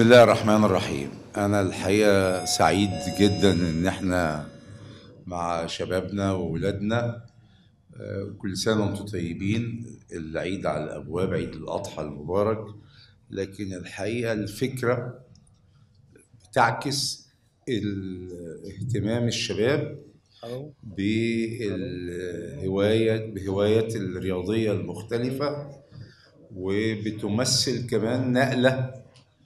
بسم الله الرحمن الرحيم أنا الحقيقة سعيد جدا إن إحنا مع شبابنا وولادنا آه، كل سنة وأنتم طيبين العيد على الأبواب عيد الأضحى المبارك لكن الحقيقة الفكرة بتعكس ال- اهتمام الشباب بالهواية بهوايات الرياضية المختلفة وبتمثل كمان نقلة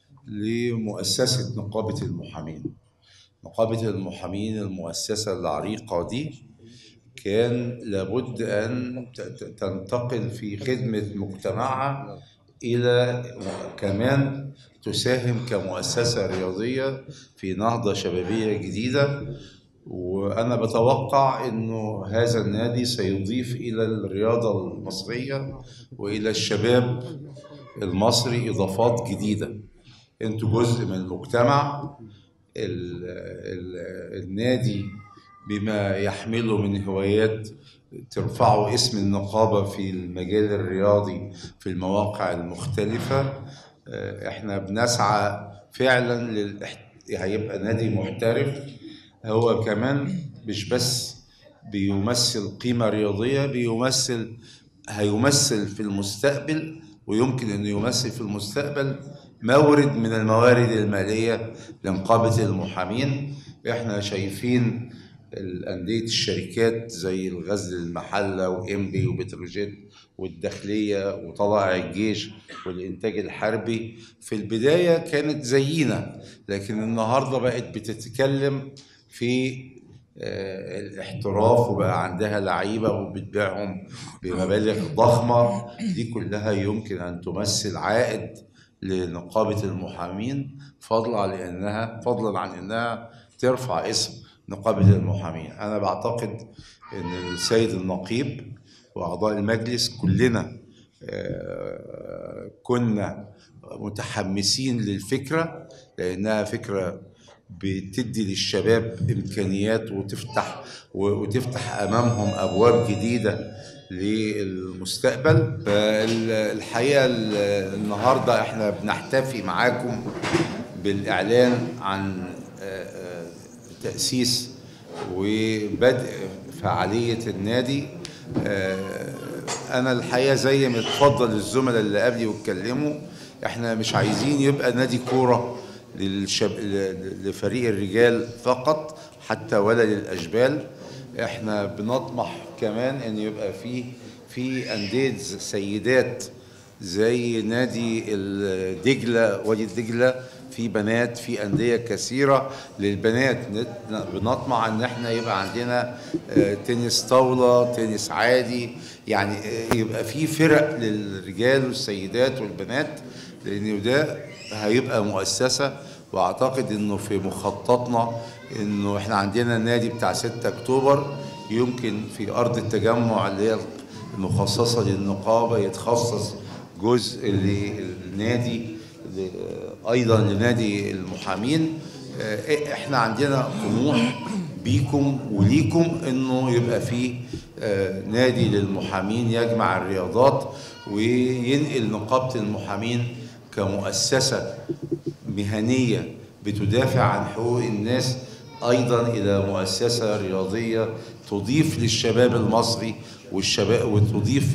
لمؤسسة نقابة المحامين نقابة المحامين المؤسسة العريقة دي كان لابد أن ت- ت- تنتقل في خدمة مجتمعها إلى كمان تساهم كمؤسسة رياضية في نهضة شبابية جديدة وأنا بتوقع إنه هذا النادي سيضيف إلى الرياضة المصرية وإلى الشباب المصري إضافات جديدة أنتوا جزء من المجتمع ال ال النادي بما يحمله من هوايات ترفعوا اسم النقابة في المجال الرياضي في المواقع المختلفة آه، احنا بنسعى فعلا للإح... هيبقى نادي محترف هو كمان مش بس بيمثل قيمة رياضية بيمثل هيمثل في المستقبل ويمكن انه يمثل في المستقبل مورد من الموارد المالية لنقابة المحامين احنا شايفين الأندية الشركات زي الغزل المحلة وإنبي وبتروجيت والداخلية وطلائع الجيش والإنتاج الحربي في البداية كانت زينا لكن النهاردة بقت بتتكلم في آه، الاحتراف وبقى عندها لعيبة وبتبيعهم بمبالغ ضخمة دي كلها يمكن أن تمثل عائد لنقابة المحامين فضلا لأنها فضلا عن أنها ترفع اسم نقابة المحامين أنا بعتقد أن السيد النقيب وأعضاء المجلس كلنا آه، كنا متحمسين للفكرة لأنها فكرة بتدي للشباب إمكانيات وتفتح وتفتح أمامهم أبواب جديدة للمستقبل فالحقيقة النهاردة احنا بنحتفي معاكم بالإعلان عن آه، آه، تأسيس وبدء فعالية النادي آه، أنا الحقيقة زي ما اتفضل الزملاء اللي قبلي واتكلموا احنا مش عايزين يبقى نادي كورة للشب... ل- لفريق الرجال فقط حتى ولا للأشبال احنا بنطمح كمان ان يبقى فيه في أندية سيدات زي نادي ال- دجلة وادي دجلة في بنات في أندية كثيرة للبنات نت- بنطمع إن إحنا يبقى عندنا آه، تنس طاولة تنس عادي يعني آه، يبقى في فرق للرجال والسيدات والبنات لأن ده هيبقى مؤسسة وأعتقد إنه في مخططنا إنه إحنا عندنا النادي بتاع 6 أكتوبر يمكن في أرض التجمع اللي هي المخصصة للنقابة يتخصص جزء للنادي ل- ايضا لنادي المحامين آه، احنا عندنا طموح بيكم وليكم انه يبقى فيه آه، نادي للمحامين يجمع الرياضات وينقل نقابة المحامين كمؤسسة مهنية بتدافع عن حقوق الناس ايضا الى مؤسسه رياضيه تضيف للشباب المصري والشباب وتضيف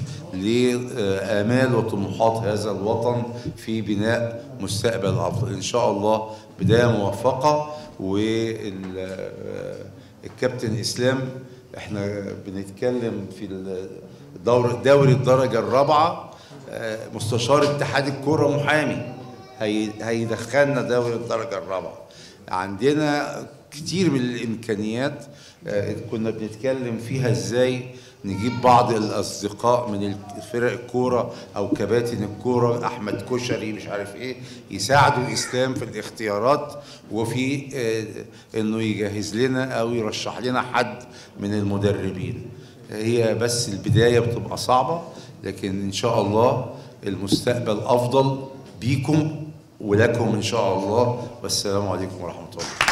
لامال وطموحات هذا الوطن في بناء مستقبل افضل ان شاء الله بدايه موفقه والكابتن اسلام احنا بنتكلم في الدور دوري الدرجه الرابعه آه، مستشار اتحاد الكره محامي هي- هيدخلنا دوري الدرجه الرابعه عندنا كتير من الامكانيات آه، كنا بنتكلم فيها ازاي نجيب بعض الاصدقاء من فرق الكوره او كباتن الكوره احمد كشري مش عارف ايه يساعدوا اسلام في الاختيارات وفي آه، انه يجهز لنا او يرشح لنا حد من المدربين هي بس البدايه بتبقى صعبه لكن ان شاء الله المستقبل افضل بيكم ولكم ان شاء الله والسلام عليكم ورحمه الله